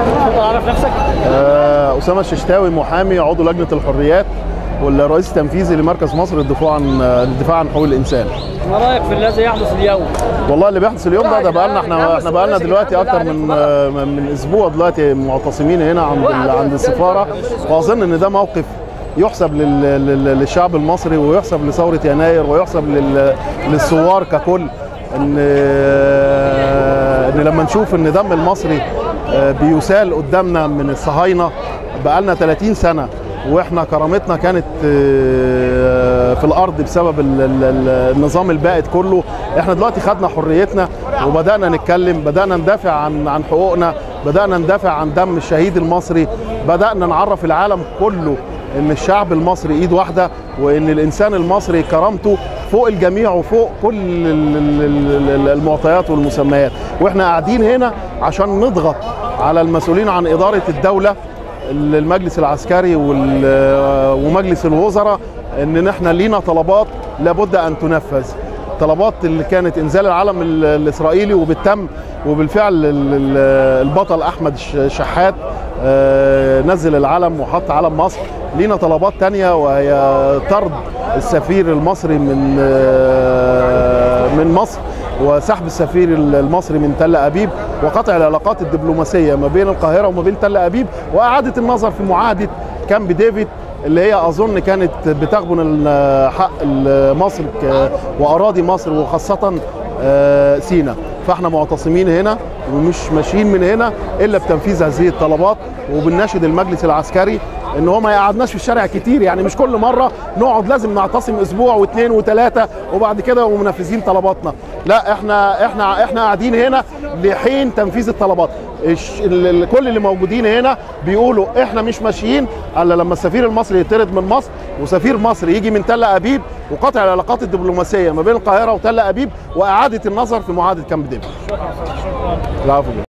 اتفضل عرف نفسك آه، أسامة الششتاوي محامي عضو لجنة الحريات والرئيس التنفيذي لمركز مصر للدفاع عن الدفاع عن حقوق الإنسان. ما رايك في الذي يحدث اليوم والله اللي بيحدث اليوم ده ده بقالنا احنا احنا بقالنا دلوقتي اكتر من آه، من اسبوع دلوقتي معتصمين هنا عند ال- عند السفاره واظن ان ده موقف يحسب لل- لل- للشعب المصري ويحسب لثوره يناير ويحسب لل- للثوار ككل ان آه، ان لما نشوف ان دم المصري آه، بيسال قدامنا من الصهاينه بقالنا 30 سنه واحنا كرامتنا كانت آه، في الارض بسبب ال- ال- ال- النظام البائد كله احنا دلوقتي خدنا حريتنا وبدانا نتكلم بدانا ندافع عن عن حقوقنا بدانا ندافع عن دم الشهيد المصري بدانا نعرف العالم كله ان الشعب المصري ايد واحده وان الانسان المصري كرامته فوق الجميع وفوق كل ال- ال- ال- المعطيات والمسميات واحنا قاعدين هنا عشان نضغط على المسؤولين عن اداره الدوله المجلس العسكري وال- ومجلس الوزراء ان احنا لينا طلبات لابد ان تنفذ طلبات اللي كانت انزال العلم ال- الاسرائيلي وبالتم وبالفعل ال- ال- البطل احمد ش- شحات آه، نزل العلم وحط علم مصر لينا طلبات تانية وهي طرد السفير المصري من آه، من مصر وسحب السفير المصري من تل ابيب وقطع العلاقات الدبلوماسيه ما بين القاهره وما بين تل ابيب واعاده النظر في معاهده كامب ديفيد اللي هي اظن كانت بتغبن ال- حق ال- مصر ك- واراضي مصر وخاصه آه، سينا فاحنا معتصمين هنا ومش ماشيين من هنا الا بتنفيذ هذه الطلبات وبنناشد المجلس العسكري ان هو ما يقعدناش في الشارع كتير يعني مش كل مره نقعد لازم نعتصم اسبوع واثنين وثلاثه وبعد كده ومنفذين طلباتنا لا احنا احنا احنا قاعدين هنا لحين تنفيذ الطلبات الش- ال- ال- كل اللي موجودين هنا بيقولوا احنا مش ماشيين الا لما السفير المصري يطرد من مصر وسفير مصر يجي من تل ابيب وقطع العلاقات الدبلوماسيه ما بين القاهره وتل ابيب واعاده النظر في معاهده كامب ديفيد العفو